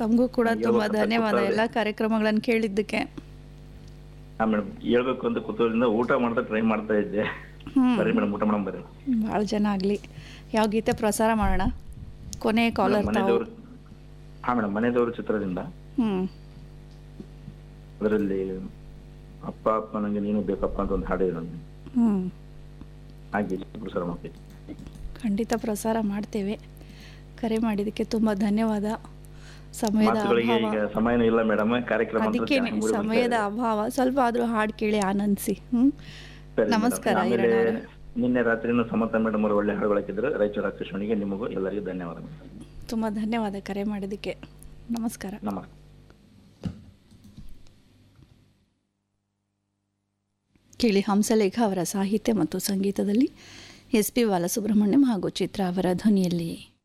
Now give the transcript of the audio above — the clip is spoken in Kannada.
ತಮಗೂ ಕೂಡ ತುಂಬ ಹೇಳ್ಬೇಕಂತ ಧನ್ಯವಾದ ಗೊತ್ತಾಗ್ಲಿ. ಎಲ್ಲ ಕಾರ್ಯಕ್ರಮಗಳನ್ನು ಕೇಳಿದ್ದಕ್ಕೆ ಹಾ ಮೇಡಮ್ ಹೇಳ್ಬೇಕು ಅಂತ ಕುತೂಹಲದಿಂದ ಊಟ ಮಾಡ್ತಾ ಟ್ರೈ ಮಾಡ್ತಾ ಇದ್ದೆ ಹ್ಮ್. ಬರ್ರಿ ಮೇಡಮ್ ಊಟ ಮಾಡಮ್ ಬರ್ರಿ ಭಾಳ ಜನ ಆಗಲಿ ಯಾವ ಗೀತೆ ಪ್ರಸಾರ ಮಾಡೋಣ ಕೊನೆ ಕಾಲರ್ ಮನೆ ತಾವು ದೇವ್ರು ಹಾ ಮೇಡಮ್ ಮನೆ ದೇವ್ರ ಚಿತ್ರದಿಂದ ಹ್ಞೂ ಅದರಲ್ಲಿ ಅಪ್ಪ ಅಪ್ಪ ನಂಗೆ ನೀನು ಬೇಕಪ್ಪ ಅಂತ ಒಂದು ಹಾಡಿದೆ ನಾನು ಹ್ಞೂ ಹಾಗೆ ಪ್ರಸಾರ ಮಾಡ್ತೀನಿ ಖಂಡಿತ ಪ್ರಸಾರ ಮಾಡ್ತೇವೆ ಕರೆ ಮಾಡಿದ್ದಕ್ಕೆ ತುಂಬ ಧನ್ಯವಾದ ಸಮಯದ ಮಾತುಗಳಿಗೆ ಅಭಾವ ಈಗ ಸಮಯನೂ ಇಲ್ಲ ಮೇಡಮ್ ಕಾರ್ಯಕ್ರಮ ಅಂತೂ ಅದಕ್ಕೇನೆ ಚೆನ್ನಾಗಿ ಮುಗಿ ಸಮಯದ ಬರ್ತಾ ಇದೆ. ಅಭಾವ ಸ್ವಲ್ಪ ಆದರೂ ಹಾಡು ಕೇಳಿ ಆನಂದಿಸಿ ಹ್ಞೂ ಸರಿ madam. ನಮಸ್ಕಾರ ಆಮೇಲೆ ಈರಣ್ಣ ಅವರೇ. ನಿನ್ನೆ ರಾತ್ರಿನೂ ಸಮರ್ಥ ಮೇಡಮ್ ಅವರು ಒಳ್ಳೆ ಹಾಡುಗಳು ಹಾಕಿದ್ರು ರಾಯಚೂರು ಆಕಾಶವಾಣಿಗೆ ನಿಮಗೂ ಎಲ್ಲರಿಗೂ ಧನ್ಯವಾದ madam. ತುಂಬ ಧನ್ಯವಾದ ಕರೆ ಮಾಡಿದ್ದಕ್ಕೆ ನಮಸ್ಕಾರ ನಮಸ್ತೆ ಕೇಳಿ ಹಂಸಲೇಖ ಅವರ ಸಾಹಿತ್ಯ ಮತ್ತು ಸಂಗೀತದಲ್ಲಿ ಎಸ್ ಪಿ ಬಾಲಸುಬ್ರಹ್ಮಣ್ಯಂ ಹಾಗೂ ಚಿತ್ರ ಅವರ ಧ್ವನಿಯಲ್ಲಿ